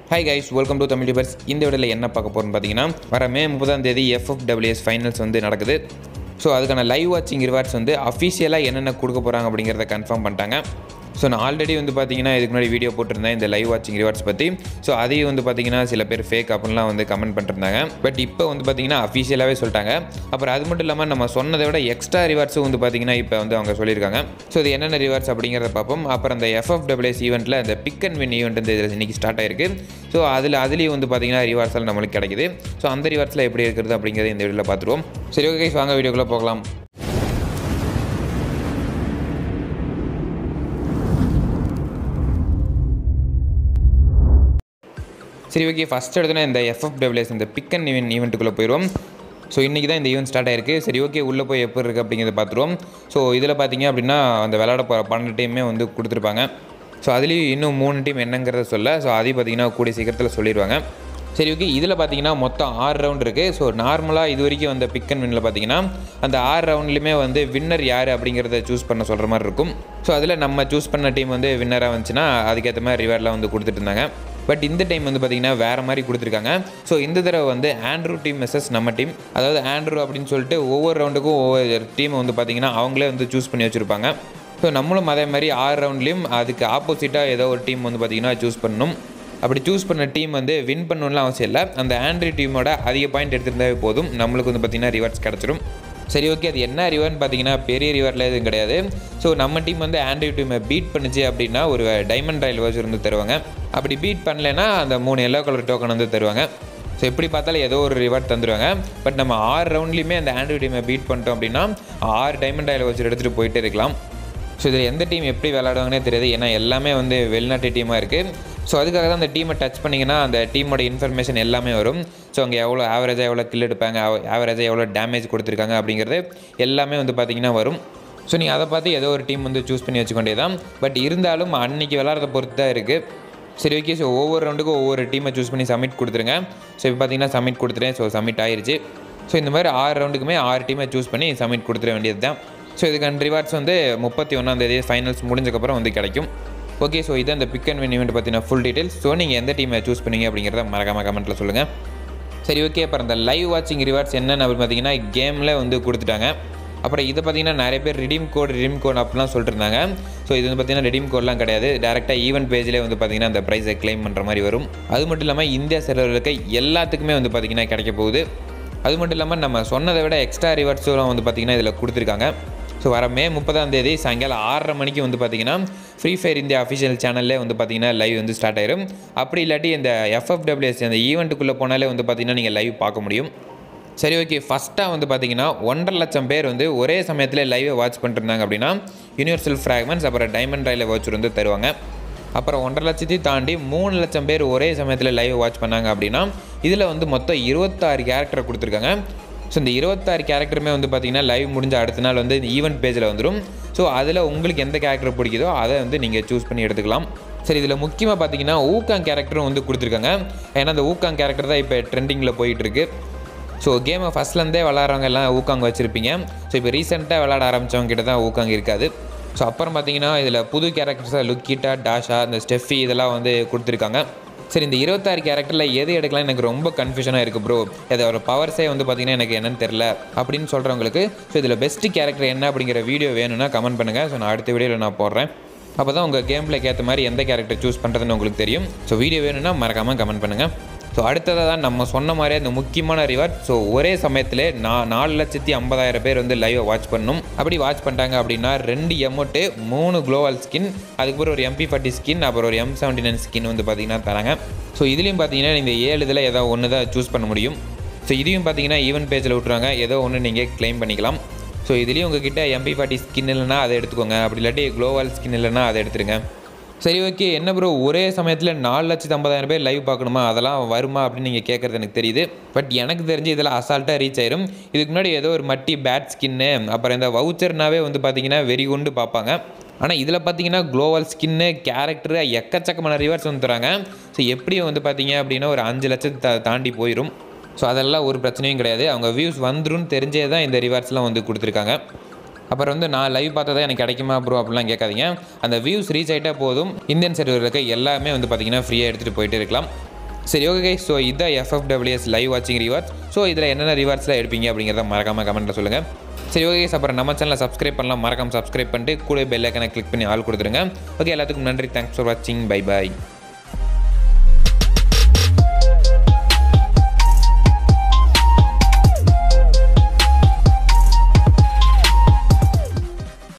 hi guys welcome to Tamil டிபர்ஸ் இந்த வீடியோவில் என்ன பார்க்க போகிறோம்னு பார்த்தீங்கன்னா வர மே முப்பதாம் தேதி எஃப்எஃப்டபிள்யூஎஸ் ஃபைனல்ஸ் வந்து நடக்குது ஸோ அதுக்கான லைவ் வாட்சிங் ரிவார்ட்ஸ் வந்து அஃபிஷியலாக என்னென்ன கொடுக்க போகிறாங்க அப்படிங்கிறத கன்ஃபார்ம் பண்ணிட்டாங்க ஸோ நான் ஆல்ரெடி வந்து பார்த்தீங்கன்னா இதுக்கு முன்னாடி வீடியோ போட்டிருந்தேன் இந்த லைவ் வாட்சிங் ரிவார்ட்ஸ் பற்றி ஸோ அதையும் வந்து பார்த்தீங்கன்னா சில பேர் ஃபேக் அப்படின்லாம் வந்து கமெண்ட் பண்ணிருந்தாங்க பட் இப்போ வந்து பார்த்தீங்கன்னா அஃபிஷியலாகவே சொல்லிட்டாங்க அப்புறம் அது மட்டும் இல்லாமல் நம்ம சொன்னதை விட எக்ஸ்ட்ரா ரிவார்ட்ஸும் வந்து பார்த்தீங்கன்னா இப்போ வந்து அவங்க சொல்லியிருக்காங்க ஸோ இது என்னென்ன ரிவார்ட்ஸ் அப்படிங்கிறத பார்ப்போம் அப்புறம் அந்த எஃப்எஃப்டபிள்யூஎஸ் ஈவெண்ட்டில் இந்த பிக் அண்ட் வின் ஈவெண்ட் வந்து இதில் இன்னைக்கு ஸ்டார்ட் ஆயிருக்கு ஸோ அதில் அதுலேயும் வந்து பார்த்தீங்கன்னா ரிவார்ட்ஸ் எல்லாம் நம்மளுக்கு கிடைக்குது ஸோ அந்த ரிவார்ட்ஸில் எப்படி இருக்கிறது அப்படிங்கிறத இந்த வீடியோவில் பார்த்துருவோம் சரி ஓகே guys, வாங்க வீடியோக்குள்ளே போகலாம் சரி ஓகே ஃபஸ்ட் எடுத்தோன்னா இந்த எஃப்எஃப்டபிள்யூஎஸ் இந்த பிக் அண்ட் ஈவெண்ட் ஈவெண்ட்டுக்குள்ளே போயிடுவோம் ஸோ இன்றைக்கி தான் இந்த ஈவெண்ட் ஸ்டார்ட் ஆயிருக்கு சரி ஓகே உள்ளே போய் எப்போ இருக்குது அப்படிங்கிறத பார்த்துருவோம் ஸோ இதில் பார்த்தீங்க அப்படின்னா அந்த விளையாட போகிற பன்னெண்டு டீமே வந்து கொடுத்துருப்பாங்க ஸோ அதுலேயும் இன்னும் மூணு டீம் என்னங்கிறத சொல்ல ஸோ அதையும் பார்த்தீங்கன்னா கூடிய சீக்கிரத்தில் சொல்லிடுவாங்க சரி ஓகே இதில் பார்த்தீங்கன்னா மொத்தம் ஆறு ரவுண்ட் இருக்குது ஸோ நார்மலாக இது வரைக்கும் வந்த பிக் அண்ட் வின்னில் பார்த்தீங்கன்னா அந்த ஆறு ரவுண்ட்லையுமே வந்து வின்னர் யார் அப்படிங்கிறத சூஸ் பண்ண சொல்கிற மாதிரி இருக்கும் ஸோ அதில் நம்ம சூஸ் பண்ண டீம் வந்து வின்னராக வந்துச்சுன்னா அதுக்கேற்ற மாதிரி ரிவார்ட்லாம் வந்து கொடுத்துட்டு இருந்தாங்க பட் இந்த டைம் வந்து பார்த்திங்கன்னா வேறு மாதிரி கொடுத்துருக்காங்க ஸோ இந்த தடவை வந்து ஆண்ட்ரூ டீம் மெசஸ் நம்ம டீம் அதாவது ஆண்ட்ரூ அப்படின்னு சொல்லிட்டு ஒவ்வொரு ரவுண்டுக்கும் ஒவ்வொரு டீமை வந்து பார்த்திங்கன்னா அவங்களே வந்து சூஸ் பண்ணி வச்சுருப்பாங்க ஸோ நம்மளும் அதே மாதிரி ஆறு ரவுண்ட்லேயும் அதுக்கு ஆப்போசிட்டாக ஏதோ ஒரு டீம் வந்து பார்த்திங்கன்னா சூஸ் பண்ணணும் அப்படி சூஸ் பண்ண டீம் வந்து வின் பண்ணணும்லாம் அவசியம் இல்லை அந்த ஆண்ட்ரி டீமோட அதிக பாயிண்ட் எடுத்திருந்தாவே போதும் நம்மளுக்கு வந்து பார்த்திங்கன்னா ரிவார்ட்ஸ் கிடச்சிரும் சரி ஓகே அது என்ன ரிவார்ட்னு பார்த்தீங்கன்னா பெரிய ரிவார்டில் எதுவும் கிடையாது ஸோ நம்ம டீம் வந்து ஆண்ட்ரி டீமை பீட் பண்ணுச்சு அப்படின்னா ஒரு டைமண்ட் ராயல் வாட்ச் வந்து தருவாங்க அப்படி பீட் பண்ணலைன்னா அந்த மூணு எல்லோ கலர் டோக்கன் வந்து தருவாங்க ஸோ எப்படி பார்த்தாலும் ஏதோ ஒரு ரிவார்ட் தந்துடுவாங்க பட் நம்ம ஆறு ரவுண்ட்லேயுமே அந்த ஆண்ட்ரி டீமை பீட் பண்ணிட்டோம் அப்படின்னா ஆறு டைமண்ட் ராயல் வாட்ச் எடுத்துகிட்டு போயிட்டே இருக்கலாம் ஸோ இதில் எந்த டீம் எப்படி விளையாடுவாங்கன்னே தெரியாது ஏன்னா எல்லாமே வந்து வெளிநாட்டு டீமாக இருக்குது ஸோ அதுக்காக தான் அந்த டீமை டச் பண்ணிங்கன்னா அந்த டீமோட இன்ஃபர்மேஷன் எல்லாமே வரும் ஸோ அங்கே எவ்வளோ ஆவரேஜாக எவ்வளோ கில் எடுப்பாங்க ஆவரேஜாக எவ்வளோ டேமேஜ் கொடுத்துருக்காங்க அப்படிங்கிறது எல்லாமே வந்து பார்த்திங்கன்னா வரும் ஸோ நீங்கள் அதை பார்த்து ஏதோ ஒரு டீம் வந்து சூஸ் பண்ணி வச்சுக்கொண்டே தான் பட் இருந்தாலும் அன்றைக்கி விளாட்றத பொறுத்து தான் இருக்குது சரி ஓகே ஸோ ஒவ்வொரு ரவுண்டுக்கும் ஒவ்வொரு டீமை சூஸ் பண்ணி சப்மிட் கொடுத்துருங்க ஸோ இப்போ பார்த்தீங்கன்னா சப்மிட் கொடுத்துட்டேன் ஸோ சப்மிட் ஆயிருச்சு ஸோ இந்த மாதிரி ஆறு ரவுண்டுக்குமே ஆறு டீமை சூஸ் பண்ணி சப்மிட் கொடுத்துட வேண்டியது தான் ஸோ இதுக்கான ரிவார்ட்ஸ் வந்து முப்பத்தி ஒன்றாந்தேதி ஃபைனல்ஸ் முடிஞ்சக்கப்புறம் வந்து கிடைக்கும் ஓகே ஸோ இதான் இந்த பிக் அண்ட் வின் ஈவெண்ட் பார்த்தீங்கன்னா ஃபுல் டீட்டெயில்ஸ் ஸோ நீங்கள் எந்த டீமை சூஸ் பண்ணீங்க அப்படிங்கிறத மறக்காம கமெண்ட்டில் சொல்லுங்கள் சரி ஓகே அப்புறம் இந்த லைவ் வாட்சிங் ரிவார்ட்ஸ் என்னென்னு அப்படின்னு பார்த்தீங்கன்னா கேமில் வந்து கொடுத்துட்டாங்க அப்புறம் இதை பார்த்தீங்கன்னா நிறைய பேர் ரிடீம் கோட் ரிடீம் கோட் அப்படிலாம் சொல்லிட்டு இருந்தாங்க ஸோ இது வந்து பார்த்தீங்கன்னா ரிடீம் கோட்லாம் கிடையாது டேரெக்டாக ஈவெண்ட் பேஜ்லேயே வந்து பார்த்தீங்கன்னா அந்த ப்ரைஸை க்ளைம் பண்ணுற மாதிரி வரும் அது மட்டும் இல்லாமல் இந்தியா செலவுகளுக்கு எல்லாத்துக்குமே வந்து பார்த்தீங்கன்னா கிடைக்க போகுது அது மட்டும் இல்லாமல் நம்ம சொன்னதை விட எக்ஸ்ட்ரா ரிவார்ட்ஸும் வந்து பார்த்திங்கன்னா இதில் கொடுத்துருக்காங்க ஸோ வர மே முப்பதாம் தேதி சாயங்காலம் ஆறரை மணிக்கு வந்து பார்த்திங்கன்னா ஃப்ரீ ஃபயர் இந்தியா அஃபிஷியல் சேனல்லே வந்து பார்த்திங்கன்னா லைவ் வந்து ஸ்டார்ட் ஆயிரும் அப்படி இல்லாட்டி இந்த எஃப்எஃப்டபிள்யூஎஸ் அந்த ஈவெண்ட்டுக்குள்ளே போனாலே வந்து பார்த்திங்கன்னா நீங்கள் லைவ் பார்க்க முடியும் சரி ஓகே ஃபஸ்ட்டாக வந்து பார்த்தீங்கன்னா ஒன்றரை லட்சம் பேர் வந்து ஒரே சமயத்தில் லைவை வாட்ச் பண்ணிருந்தாங்க அப்படின்னா யூனிவர்சல் ஃப்ராக்மெண்ட்ஸ் அப்புறம் டைமண்ட் ராயில் வாட்ச் வந்து தருவாங்க அப்புறம் ஒன்றரை லட்சத்தையும் தாண்டி மூணு லட்சம் பேர் ஒரே சமயத்தில் லைவ் வாட்ச் பண்ணாங்க அப்படின்னா இதில் வந்து மொத்தம் இருபத்தாறு கேரக்டர் கொடுத்துருக்காங்க ஸோ இந்த இருபத்தாறு கேரக்டருமே வந்து பார்த்தீங்கன்னா லைவ் முடிஞ்ச அடுத்த நாள் வந்து ஈவெண்ட் பேஜில் வந்துடும் ஸோ அதில் உங்களுக்கு எந்த கேரக்டர் பிடிக்குதோ அதை வந்து நீங்கள் சூஸ் பண்ணி எடுத்துக்கலாம் சரி இதில் முக்கியமாக பார்த்தீங்கன்னா ஊக்காங் கேரக்டரும் வந்து கொடுத்துருக்காங்க ஏன்னா அந்த ஊக்காங் கேரக்டர் தான் இப்போ ட்ரெண்டிங்கில் போயிட்டுருக்கு ஸோ கேமை ஃபஸ்ட்லேருந்தே விளாட்றவங்க எல்லாம் ஊக்காங் வச்சுருப்பீங்க ஸோ இப்போ ரீசெண்டாக விளாட ஆரம்பித்தவங்க கிட்ட தான் ஊக்காங் இருக்காது ஸோ அப்புறம் பார்த்தீங்கன்னா இதில் புது கேரக்டர்ஸாக லுக்கிட்டா டாஷா இந்த ஸ்டெஃபி இதெல்லாம் வந்து கொடுத்துருக்காங்க சரி இந்த இருபத்தாறு கேரக்டரில் எது எடுக்கலாம் எனக்கு ரொம்ப கன்ஃபியூஷனாக இருக்குது ப்ரோ அதோட பவர்ஸே வந்து பார்த்தீங்கன்னா எனக்கு என்னன்னு தெரில அப்படின்னு சொல்கிறவங்களுக்கு ஸோ இதில் பெஸ்ட் கேரக்டர் என்ன அப்படிங்கிற வீடியோ வேணும்னா கமெண்ட் பண்ணுங்கள் ஸோ நான் அடுத்த வீடியோவில் நான் போடுறேன் அப்போ தான் உங்கள் கேம் பிளேக்கு ஏற்ற மாதிரி எந்த கேரக்டர் சூஸ் பண்ணுறதுன்னு உங்களுக்கு தெரியும் ஸோ வீடியோ வேணும்னா மறக்காமல் கமெண்ட் பண்ணுங்கள் ஸோ அடுத்ததாக தான் நம்ம சொன்ன மாதிரியே அந்த முக்கியமான ரிவார்ட் ஸோ ஒரே சமயத்தில் நான் நாலு லட்சத்தி ஐம்பதாயிரம் பேர் வந்து லைவை வாட்ச் பண்ணணும் அப்படி வாட்ச் பண்ணிட்டாங்க அப்படின்னா ரெண்டு எமௌண்ட்டு மூணு குளோவல் ஸ்கின் அதுக்கப்புறம் ஒரு எம்பி ஃபார்ட்டி ஸ்கின் அப்புறம் ஒரு எம் செவன்டி நைன் ஸ்கின் வந்து பார்த்தீங்கன்னா தராங்க ஸோ இதுலேயும் பார்த்தீங்கன்னா இந்த ஏழு இதில் ஏதோ ஒன்று தான் சூஸ் பண்ண முடியும் ஸோ இதையும் பார்த்தீங்கன்னா ஈவெண்ட் பேஜில் விட்ருவாங்க ஏதோ ஒன்று நீங்கள் க்ளைம் பண்ணிக்கலாம் ஸோ இதுலேயும் உங்ககிட்ட எம்பி ஃபார்ட்டி ஸ்கின் இல்லைனா அதை எடுத்துக்கோங்க அப்படி இல்லாட்டி குளோவல் ஸ்கின் இல்லைனா அதை எடுத்துருங்க சரி ஓகே என்ன ப்ரோ ஒரே சமயத்தில் நாலு லட்சத்து ஐம்பதாயிரம் பேர் லைவ் பார்க்கணுமா அதெல்லாம் வருமா அப்படின்னு நீங்கள் கேட்குறது எனக்கு தெரியுது பட் எனக்கு தெரிஞ்சு இதில் அசால்ட்டாக ரீச் ஆயிரும் இதுக்கு முன்னாடி ஏதோ ஒரு மட்டி பேட் ஸ்கின்னு அப்புறம் இந்த வவுச்சர்னாவே வந்து பார்த்தீங்கன்னா வெறி கொண்டு பார்ப்பாங்க ஆனால் இதில் பார்த்தீங்கன்னா குளோவல் ஸ்கின்னு கேரக்டரு எக்கச்சக்கமான ரிவர்ஸ் வந்து தராங்க ஸோ எப்படியும் வந்து பார்த்தீங்க அப்படின்னா ஒரு அஞ்சு லட்சத்தை தா தாண்டி போயிடும் ஸோ அதெல்லாம் ஒரு பிரச்சனையும் கிடையாது அவங்க வியூஸ் வந்துருன்னு தெரிஞ்சே தான் இந்த ரிவார்ட்ஸ்லாம் வந்து கொடுத்துருக்காங்க அப்புறம் வந்து நான் லைவ் பார்த்ததா எனக்கு கிடைக்குமா ப்ரோ அப்படிலாம் கேட்காதீங்க அந்த வியூஸ் ரீச் ஆகிட்டா போதும் இந்தியன் சர்வருக்கு எல்லாமே வந்து பார்த்தீங்கன்னா ஃப்ரீயாக எடுத்துகிட்டு போயிட்டு இருக்கலாம் சரி ஓகே கைஸ் ஸோ இதான் எஃப்எஃப்டபிள்யூஎஸ் லைவ் வாட்சிங் ரிவார்ட்ஸ் ஸோ இதில் என்னென்ன ரிவார்ட்ஸ்லாம் எடுப்பீங்க அப்படிங்கிறத மறக்காமல் கமெண்ட்டில் சொல்லுங்கள் சரி ஓகே கைஸ் அப்புறம் நம்ம சேனலை சப்ஸ்கிரைப் பண்ணலாம் மறக்காம சப்ஸ்கிரைப் பண்ணிட்டு கூட பெல் ஐக்கனை கிளிக் பண்ணி ஆள் கொடுத்துருங்க ஓகே எல்லாத்துக்கும் நன்றி தேங்க்ஸ் ஃபார் வாட்சிங் பை பாய்